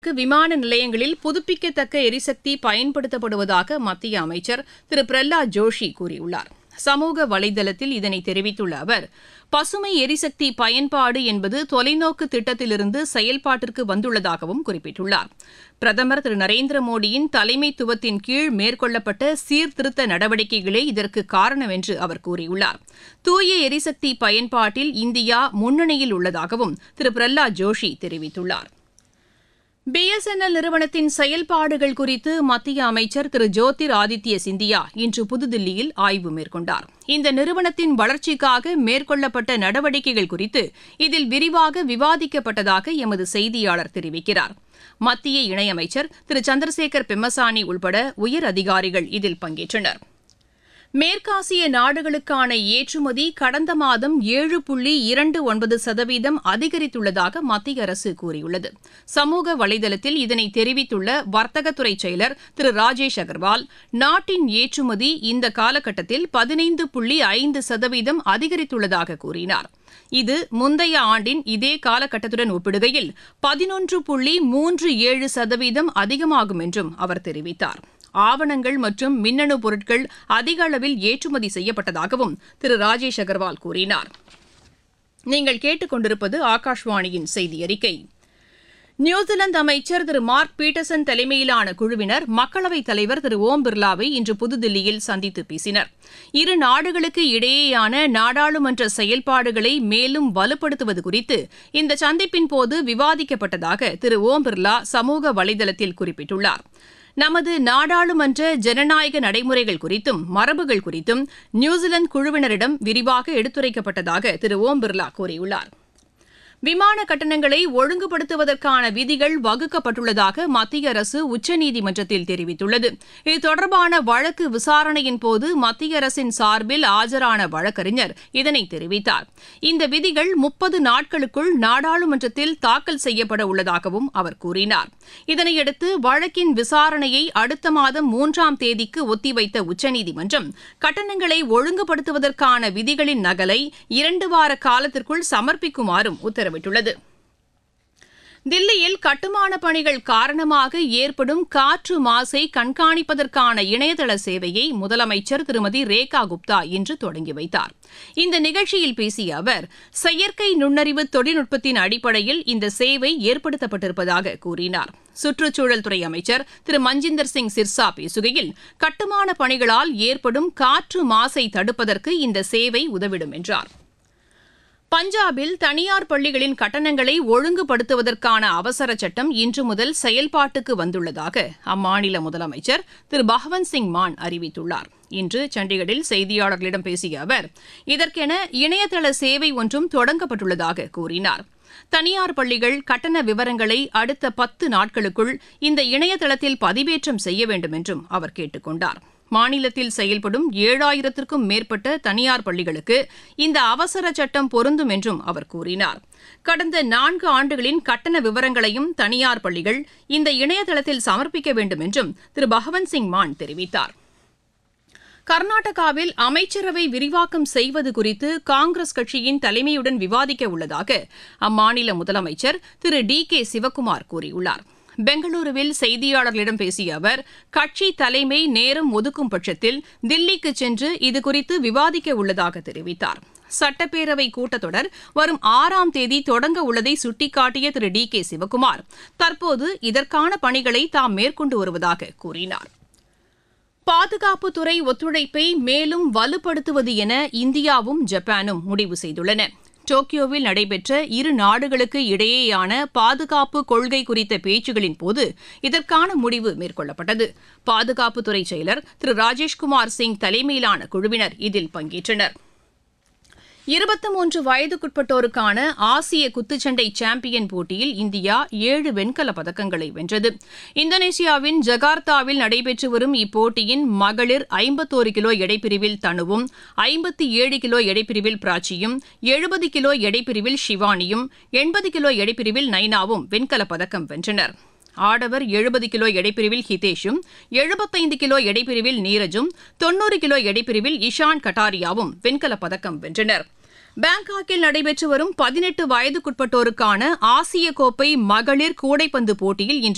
க்கு விமான நிலையங்களில் புதுப்பிக்கத்தக்க எரிசக்தி பயன்படுத்தப்படுவதாக மத்திய அமைச்சர் திரு பிரஹ்லாத் ஜோஷி கூறியுள்ளார் சமூக வலைதளத்தில் இதனை தெரிவித்துள்ள அவர் பசுமை எரிசக்தி பயன்பாடு என்பது தொலைநோக்கு திட்டத்திலிருந்து செயல்பாட்டிற்கு வந்துள்ளதாகவும் குறிப்பிட்டுள்ளார் பிரதமர் திரு நரேந்திர மோடியின் தலைமைத்துவத்தின் கீழ் மேற்கொள்ளப்பட்ட சீர்திருத்த நடவடிக்கைகளே இதற்கு காரணம் என்று அவர் கூறியுள்ளார் தூய எரிசக்தி பயன்பாட்டில் இந்தியா முன்னணியில் உள்ளதாகவும் திரு பிரஹ்லாத் ஜோஷி தெரிவித்துள்ளார் பிஎஸ்என்எல் நிறுவனத்தின் செயல்பாடுகள் குறித்து மத்திய அமைச்சர் திரு ஜோதிர் ஆதித்ய சிந்தியா இன்று புதுதில்லியில் ஆய்வு மேற்கொண்டார் இந்த நிறுவனத்தின் வளர்ச்சிக்காக மேற்கொள்ளப்பட்ட நடவடிக்கைகள் குறித்து இதில் விரிவாக விவாதிக்கப்பட்டதாக எமது செய்தியாளர் தெரிவிக்கிறார் மத்திய இணையமைச்சர் திரு சந்திரசேகர் பெம்மசானி உள்பட உயர் அதிகாரிகள் இதில் பங்கேற்றனர் மேற்காசிய நாடுகளுக்கான ஏற்றுமதி கடந்த மாதம் ஏழு புள்ளி இரண்டு ஒன்பது சதவீதம் அதிகரித்துள்ளதாக மத்திய அரசு கூறியுள்ளது சமூக வலைதளத்தில் இதனை தெரிவித்துள்ள வர்த்தகத்துறை செயலர் திரு ராஜேஷ் அகர்வால் நாட்டின் ஏற்றுமதி இந்த காலகட்டத்தில் பதினைந்து புள்ளி ஐந்து சதவீதம் அதிகரித்துள்ளதாக கூறினார் இது முந்தைய ஆண்டின் இதே காலகட்டத்துடன் ஒப்பிடுகையில் பதினொன்று புள்ளி மூன்று ஏழு சதவீதம் அதிகமாகும் என்றும் அவர் தெரிவித்தார் ஆவணங்கள் மற்றும் மின்னணு பொருட்கள் அதிக அளவில் ஏற்றுமதி செய்யப்பட்டதாகவும் திரு ராஜேஷ் அகர்வால் கூறினார் நீங்கள் கேட்டுக்கொண்டிருப்பது ஆகாஷ்வாணியின் செய்தி அறிக்கை நியூசிலாந்து அமைச்சர் திரு மார்க் பீட்டர்சன் தலைமையிலான குழுவினர் மக்களவைத் தலைவர் திரு ஓம் பிர்லாவை இன்று புதுதில்லியில் சந்தித்து பேசினர் இரு நாடுகளுக்கு இடையேயான நாடாளுமன்ற செயல்பாடுகளை மேலும் வலுப்படுத்துவது குறித்து இந்த சந்திப்பின் போது விவாதிக்கப்பட்டதாக திரு ஓம் பிர்லா சமூக வலைதளத்தில் குறிப்பிட்டுள்ளார் நமது நாடாளுமன்ற ஜனநாயக நடைமுறைகள் குறித்தும் மரபுகள் குறித்தும் நியூசிலாந்து குழுவினரிடம் விரிவாக எடுத்துரைக்கப்பட்டதாக திரு ஓம் பிர்லா கூறியுள்ளார் விமான கட்டணங்களை ஒழுங்குபடுத்துவதற்கான விதிகள் வகுக்கப்பட்டுள்ளதாக மத்திய அரசு உச்சநீதிமன்றத்தில் தெரிவித்துள்ளது இது தொடர்பான வழக்கு விசாரணையின் போது மத்திய அரசின் சார்பில் ஆஜரான வழக்கறிஞர் இதனை தெரிவித்தார் இந்த விதிகள் முப்பது நாட்களுக்குள் நாடாளுமன்றத்தில் தாக்கல் செய்யப்பட உள்ளதாகவும் அவர் கூறினார் இதனையடுத்து வழக்கின் விசாரணையை அடுத்த மாதம் மூன்றாம் தேதிக்கு ஒத்திவைத்த உச்சநீதிமன்றம் கட்டணங்களை ஒழுங்குபடுத்துவதற்கான விதிகளின் நகலை இரண்டு வார காலத்திற்குள் சமர்ப்பிக்குமாறும் உத்தரவிட்டுள்ளது தில்லியில் கட்டுமான பணிகள் காரணமாக ஏற்படும் காற்று மாசை கண்காணிப்பதற்கான இணையதள சேவையை முதலமைச்சர் திருமதி ரேகா குப்தா இன்று தொடங்கி வைத்தார் இந்த நிகழ்ச்சியில் பேசிய அவர் செயற்கை நுண்ணறிவு தொழில்நுட்பத்தின் அடிப்படையில் இந்த சேவை ஏற்படுத்தப்பட்டிருப்பதாக கூறினார் சுற்றுச்சூழல் துறை அமைச்சர் திரு மஞ்சிந்தர் சிங் சிர்சா பேசுகையில் கட்டுமான பணிகளால் ஏற்படும் காற்று மாசை தடுப்பதற்கு இந்த சேவை உதவிடும் என்றார் பஞ்சாபில் தனியார் பள்ளிகளின் கட்டணங்களை ஒழுங்குபடுத்துவதற்கான அவசர சட்டம் இன்று முதல் செயல்பாட்டுக்கு வந்துள்ளதாக அம்மாநில முதலமைச்சர் திரு பகவந்த் சிங் மான் அறிவித்துள்ளார் இன்று சண்டிகரில் செய்தியாளர்களிடம் பேசிய அவர் இதற்கென இணையதள சேவை ஒன்றும் தொடங்கப்பட்டுள்ளதாக கூறினார் தனியார் பள்ளிகள் கட்டண விவரங்களை அடுத்த பத்து நாட்களுக்குள் இந்த இணையதளத்தில் பதிவேற்றம் செய்ய வேண்டும் என்றும் அவர் கேட்டுக் கொண்டார் மாநிலத்தில் செயல்படும் ஏழாயிரத்திற்கும் மேற்பட்ட தனியார் பள்ளிகளுக்கு இந்த அவசர சட்டம் பொருந்தும் என்றும் அவர் கூறினார் கடந்த நான்கு ஆண்டுகளின் கட்டண விவரங்களையும் தனியார் பள்ளிகள் இந்த இணையதளத்தில் சமர்ப்பிக்க வேண்டும் என்றும் திரு பகவந்த் சிங் மான் தெரிவித்தார் கர்நாடகாவில் அமைச்சரவை விரிவாக்கம் செய்வது குறித்து காங்கிரஸ் கட்சியின் தலைமையுடன் விவாதிக்க உள்ளதாக அம்மாநில முதலமைச்சர் திரு டி கே சிவக்குமார் கூறியுள்ளார் பெங்களூருவில் செய்தியாளர்களிடம் பேசிய அவர் கட்சி தலைமை நேரம் ஒதுக்கும் பட்சத்தில் தில்லிக்கு சென்று இதுகுறித்து விவாதிக்க உள்ளதாக தெரிவித்தார் சட்டப்பேரவை கூட்டத்தொடர் வரும் ஆறாம் தேதி தொடங்க உள்ளதை சுட்டிக்காட்டிய திரு டி கே சிவக்குமார் தற்போது இதற்கான பணிகளை தாம் மேற்கொண்டு வருவதாக கூறினார் பாதுகாப்புத்துறை ஒத்துழைப்பை மேலும் வலுப்படுத்துவது என இந்தியாவும் ஜப்பானும் முடிவு செய்துள்ளன டோக்கியோவில் நடைபெற்ற இரு நாடுகளுக்கு இடையேயான பாதுகாப்பு கொள்கை குறித்த பேச்சுகளின் போது இதற்கான முடிவு மேற்கொள்ளப்பட்டது பாதுகாப்புத்துறை செயலர் திரு ராஜேஷ்குமார் சிங் தலைமையிலான குழுவினர் இதில் பங்கேற்றனர் இருபத்தி மூன்று வயதுக்குட்பட்டோருக்கான ஆசிய குத்துச்சண்டை சாம்பியன் போட்டியில் இந்தியா ஏழு வெண்கலப் பதக்கங்களை வென்றது இந்தோனேஷியாவின் ஜகார்த்தாவில் நடைபெற்று வரும் இப்போட்டியின் மகளிர் ஐம்பத்தோரு கிலோ எடைப்பிரிவில் தனுவும் ஐம்பத்தி ஏழு கிலோ எடைப்பிரிவில் பிராச்சியும் எழுபது கிலோ எடைப்பிரிவில் ஷிவானியும் எண்பது கிலோ எடைப்பிரிவில் நைனாவும் வெண்கலப் பதக்கம் வென்றனர் ஆடவர் எழுபது கிலோ எடைப்பிரிவில் ஹிதேஷும் எழுபத்தைந்து கிலோ எடைப்பிரிவில் நீரஜும் தொன்னூறு கிலோ எடைப்பிரிவில் இஷான் கட்டாரியாவும் வெண்கலப் பதக்கம் வென்றனர் பாங்காக்கில் நடைபெற்று வரும் பதினெட்டு வயதுக்குட்பட்டோருக்கான ஆசிய கோப்பை மகளிர் கூடைப்பந்து போட்டியில் இன்று